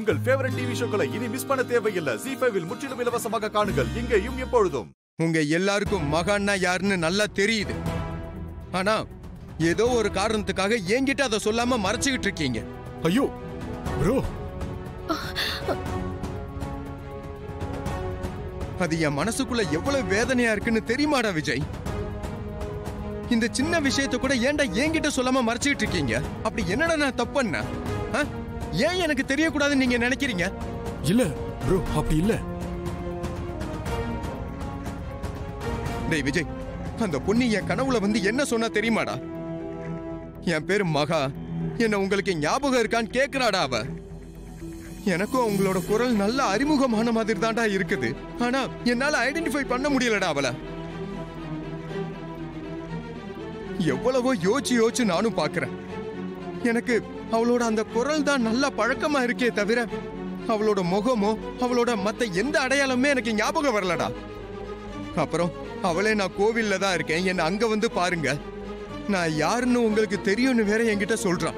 உங்கள் favourite TV ஷோக்களை இனி miss பண்ண தேவையில்லை ஜி ஃபைவில் முற்றிலும் இலவசமாக காணுங்கள் இங்கேயும் எப்பொழுதும் உங்க எல்லாருக்கும் மகான்னா யாருன்னு நல்லா தெரியுது ஆனா ஏதோ ஒரு காரணத்துக்காக என்கிட்ட அதை சொல்லாம மறைச்சுக்கிட்டு இருக்கீங்க ஐயோ ப்ரோ அது என் மனசுக்குள்ள எவ்வளவு வேதனையா இருக்குன்னு தெரியுமாடா விஜய் இந்த சின்ன விஷயத்தை கூட ஏன்டா என்கிட்ட சொல்லாம மறைச்சுக்கிட்டு இருக்கீங்க அப்படி என்னடா நான் தப்பு பண்ணேன்? ஆ? ஏன் எனக்கு தெரியக்கூடாதுன்னு நீங்க நினைக்கிறீங்க இல்ல ப்ரோ அப்படி இல்ல டேய் விஜய் அந்த பொண்ணு என் கனவுல வந்து என்ன சொன்னா தெரியுமாடா என் பேரு மகா என்ன உங்களுக்கு ஞாபகம் இருக்கான்னு கேக்குறாடா அவ எனக்கும் உங்களோட குரல் நல்ல அறிமுகமான மாதிரி தான்டா இருக்குது ஆனா என்னால ஐடென்டிஃபை பண்ண முடியலடா அவளை எவ்வளவோ யோசிச்சு யோசிச்சு நானும் பாக்குறேன் எனக்கு அவளோட அந்த குரல் தான் நல்லா பழக்கமா இருக்கே தவிர அவளோட முகமோ அவளோட மத்த எந்த அடையாளமே எனக்கு ஞாபகம் வரலடா அப்புறம் அவளே நான் கோவில்ல தான் இருக்கேன் என்ன அங்க வந்து பாருங்க நான் யாருன்னு உங்களுக்கு தெரியும்னு வேற என்கிட்ட சொல்றான்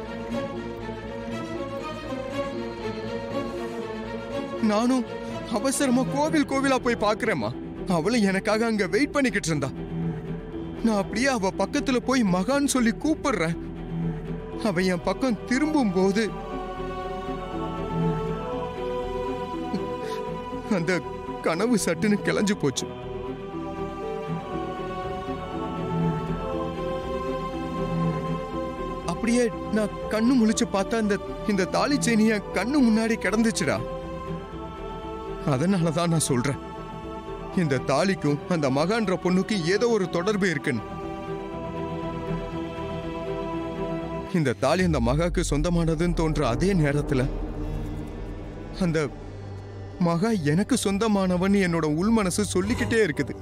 நானும் அவசரமா கோவில் கோவிலா போய் பாக்குறேம்மா அவளும் எனக்காக அங்க வெயிட் பண்ணிக்கிட்டு இருந்தா நான் அப்படியே அவ பக்கத்துல போய் மகான்னு சொல்லி கூப்பிடுறேன் அவ என் பக்கம் திரும்பும் போது அந்த கனவு சட்டுன்னு கிளஞ்சு போச்சு அப்படியே நான் கண்ணு முழிச்சு பார்த்தா இந்த இந்த தாலி செயினி என் கண்ணு முன்னாடி கிடந்துச்சுடா அதனாலதான் நான் சொல்றேன் இந்த தாலிக்கும் அந்த மகான்ற பொண்ணுக்கும் ஏதோ ஒரு தொடர்பு இருக்குன்னு இந்த தாலி அந்த மகாக்கு சொந்தமானதுன்னு தோன்ற அதே நேரத்துல அந்த மகா எனக்கு சொந்தமானவன் என்னோட உள்மனசு சொல்லிக்கிட்டே இருக்குது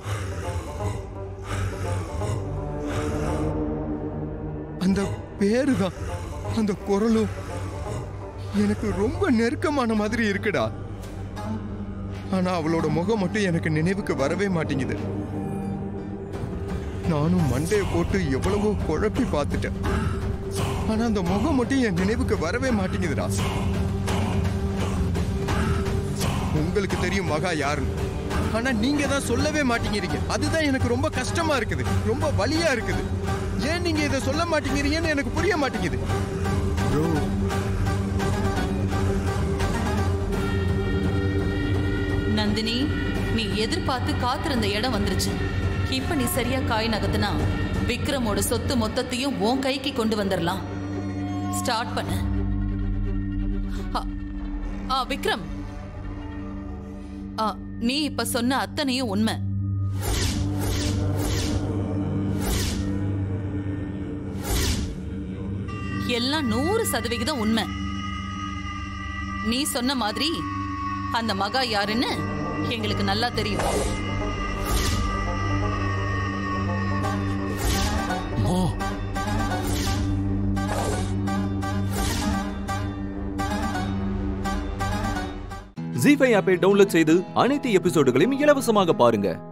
அந்த பேரு தான் அந்த குரலும் எனக்கு ரொம்ப நெருக்கமான மாதிரி இருக்குடா ஆனா அவளோட முகம் மட்டும் எனக்கு நினைவுக்கு வரவே மாட்டேங்குது நானும் மண்டைய போட்டு எவ்வளவோ குழப்பி பார்த்துட்டேன் ஆனா அந்த முகம் மட்டும் என் நினைவுக்கு வரவே மாட்டேங்குதுடா உங்களுக்கு தெரியும் மகா யாருன்னு ஆனா நீங்க தான் சொல்லவே மாட்டேங்கிறீங்க அதுதான் எனக்கு ரொம்ப கஷ்டமா இருக்குது ரொம்ப வலியா இருக்குது ஏன் நீங்க இதை சொல்ல மாட்டேங்கிறீங்கன்னு எனக்கு புரிய மாட்டேங்குது ப்ரோ நந்தினி நீ எதிர்பார்த்து காத்திருந்த இடம் வந்துருச்சு இப்ப நீ சரியா காய் நகர்த்தினா விக்ரமோட சொத்து மொத்தத்தையும் உன் கைக்கு கொண்டு வந்துடலாம் ஸ்டார்ட் பண்ணு ஆ, ஆ விக்ரம் ஆ, நீ இப்ப சொன்ன அத்தனையும் உண்மை எல்லாம் நூறு சதவிகிதம் உண்மை நீ சொன்ன மாதிரி அந்த மகா யாருன்னு எங்களுக்கு நல்லா தெரியும் மா ஜி ஃபைவ் ஆப்பை டவுன்லோட் செய்து அனைத்து எபிசோடுகளையும் இலவசமாக பாருங்க